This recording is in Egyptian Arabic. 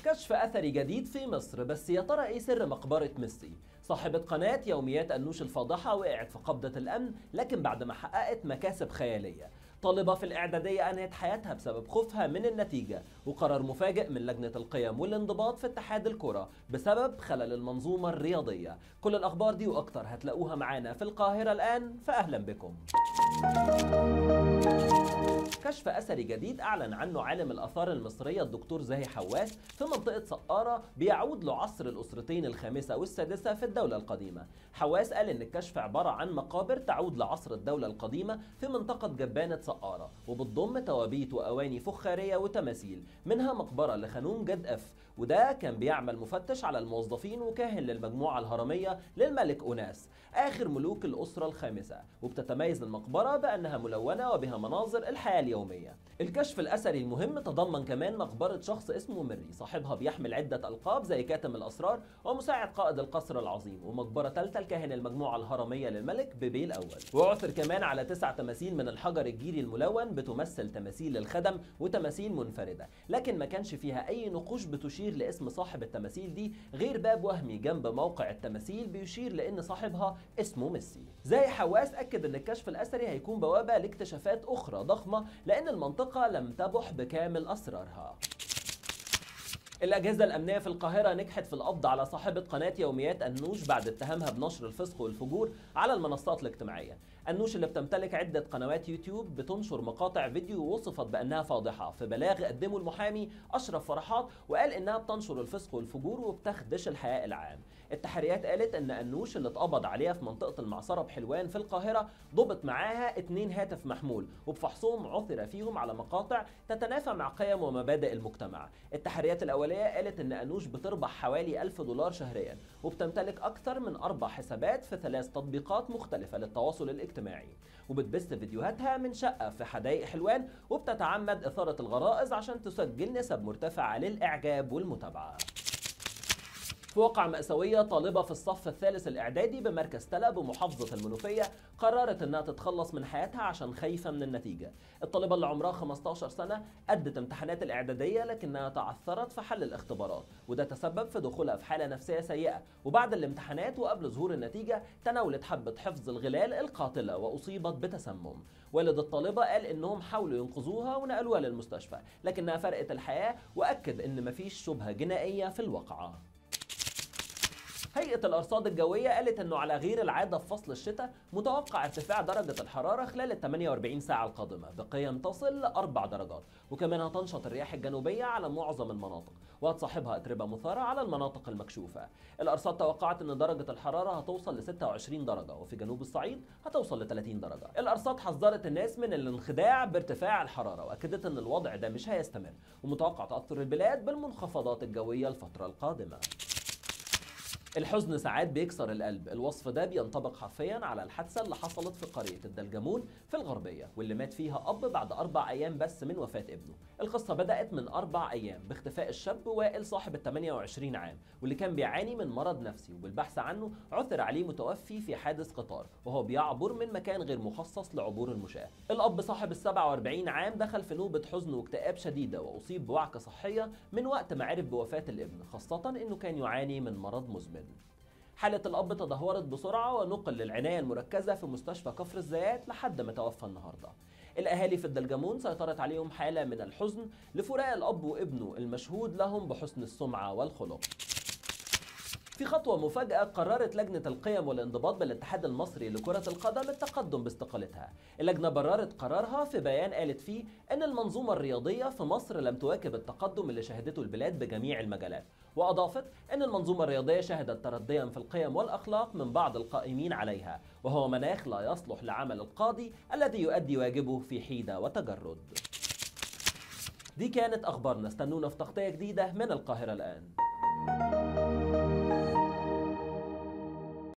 كشف أثري جديد في مصر بس يا ترى إيه سر مقبرة ميسي؟ صاحبة قناة يوميات أنوش الفاضحة وقعت في قبضة الأمن لكن بعد ما حققت مكاسب خيالية طالبة في الإعدادية أنهت حياتها بسبب خوفها من النتيجة وقرار مفاجئ من لجنة القيم والانضباط في اتحاد الكرة بسبب خلل المنظومة الرياضية كل الأخبار دي وأكتر هتلاقوها معانا في القاهرة الآن فأهلا بكم كشف أثري جديد أعلن عنه عالم الآثار المصرية الدكتور زاهي حواس في منطقة سقارة بيعود لعصر الأسرتين الخامسة والسادسة في الدولة القديمة حواس قال إن الكشف عبارة عن مقابر تعود لعصر الدولة القديمة في منطقة جبانة سقارة وبتضم توابيت وأواني فخارية وتماثيل منها مقبرة لخانوم جد أف وده كان بيعمل مفتش على الموظفين وكاهن للمجموعة الهرمية للملك أوناس آخر ملوك الأسرة الخامسة وبتتميز المقبرة بأنها ملونة وبها مناظر الحياة اليومية الكشف الأثري المهم تضمن كمان مقبرة شخص اسمه مري صاحبها بيحمل عدة ألقاب زي كاتم الأسرار ومساعد قائد القصر العظيم ومقبرة ثالثة لكاهن المجموعة الهرمية للملك بيبي الأول وعثر كمان على تسع تماثيل من الحجر الجيري الملون بتمثل تماثيل الخدم وتماثيل منفردة لكن ما كانش فيها أي نقوش بتشير لاسم صاحب التماثيل دي غير باب وهمي جنب موقع التماثيل بيشير لأن صاحبها اسمه ميسي زي حواس أكد أن الكشف الأثري هيكون بوابة لاكتشافات أخرى ضخمة لأن المنطقة لم تبح بكامل أسرارها الأجهزة الأمنية في القاهرة نجحت في القبض على صاحبة قناة يوميات أنوش بعد اتهامها بنشر الفسق والفجور على المنصات الاجتماعية. أنوش اللي بتمتلك عدة قنوات يوتيوب بتنشر مقاطع فيديو وصفت بأنها فاضحة في بلاغ قدمه المحامي أشرف فرحات وقال إنها بتنشر الفسق والفجور وبتخدش الحياء العام. التحريات قالت إن أنوش اللي اتقبض عليها في منطقة المعصرة بحلوان في القاهرة ضبط معاها اتنين هاتف محمول وبفحصهم عثر فيهم على مقاطع تتنافى مع قيم ومبادئ المجتمع. التحريات الأولية الأولية قالت إن أنوش بتربح حوالي 1000 دولار شهريا وبتمتلك أكثر من أربع حسابات في ثلاث تطبيقات مختلفة للتواصل الاجتماعي وبتبث فيديوهاتها من شقة في حدائق حلوان وبتتعمد إثارة الغرائز عشان تسجل نسب مرتفعة للإعجاب والمتابعة في واقعة مأساوية طالبة في الصف الثالث الإعدادي بمركز تلا بمحافظة المنوفية قررت إنها تتخلص من حياتها عشان خايفة من النتيجة. الطالبة اللي عمرها 15 سنة أدت امتحانات الإعدادية لكنها تعثرت في حل الاختبارات وده تسبب في دخولها في حالة نفسية سيئة وبعد الامتحانات وقبل ظهور النتيجة تناولت حبة حفظ الغلال القاتلة وأصيبت بتسمم. والد الطالبة قال إنهم حاولوا ينقذوها ونقلوها للمستشفى لكنها فرقت الحياة وأكد إن مفيش شبهة جنائية في الواقعة. هيئة الأرصاد الجوية قالت إنه على غير العادة في فصل الشتاء متوقع ارتفاع درجة الحرارة خلال ال 48 ساعة القادمة بقيم تصل ل 4 درجات، وكمان هتنشط الرياح الجنوبية على معظم المناطق، وهتصاحبها أتربة مثارة على المناطق المكشوفة. الأرصاد توقعت إن درجة الحرارة هتوصل ل 26 درجة، وفي جنوب الصعيد هتوصل ل 30 درجة. الأرصاد حذرت الناس من الانخداع بارتفاع الحرارة، وأكدت إن الوضع ده مش هيستمر، ومتوقع تأثر البلاد بالمنخفضات الجوية الفترة القادمة. الحزن ساعات بيكسر القلب الوصف ده بينطبق حرفيا على الحادثة اللي حصلت في قرية الدلجمون في الغربية واللي مات فيها أب بعد أربع أيام بس من وفاة ابنه القصة بدأت من أربع أيام باختفاء الشاب وائل صاحب ال 28 عام واللي كان بيعاني من مرض نفسي وبالبحث عنه عثر عليه متوفي في حادث قطار وهو بيعبر من مكان غير مخصص لعبور المشاة الأب صاحب ال 47 عام دخل في نوبة حزن واكتئاب شديدة وأصيب بوعكة صحية من وقت ما عرف بوفاة الابن خاصة إنه كان يعاني من مرض مزمن حالة الأب تدهورت بسرعة ونقل للعناية المركزة في مستشفى كفر الزيات لحد ما توفى النهاردة. الأهالي في الدلجمون سيطرت عليهم حالة من الحزن لفراق الأب وابنه المشهود لهم بحسن السمعة والخلق. في خطوة مفاجأة قررت لجنة القيم والانضباط بالاتحاد المصري لكرة القدم التقدم باستقالتها. اللجنة بررت قرارها في بيان قالت فيه أن المنظومة الرياضية في مصر لم تواكب التقدم اللي شهدته البلاد بجميع المجالات، وأضافت أن المنظومة الرياضية شهدت ترديا في القيم والأخلاق من بعض القائمين عليها، وهو مناخ لا يصلح لعمل القاضي الذي يؤدي واجبه في حيدة وتجرد. دي كانت أخبارنا استنونا في تغطية جديدة من القاهرة الآن.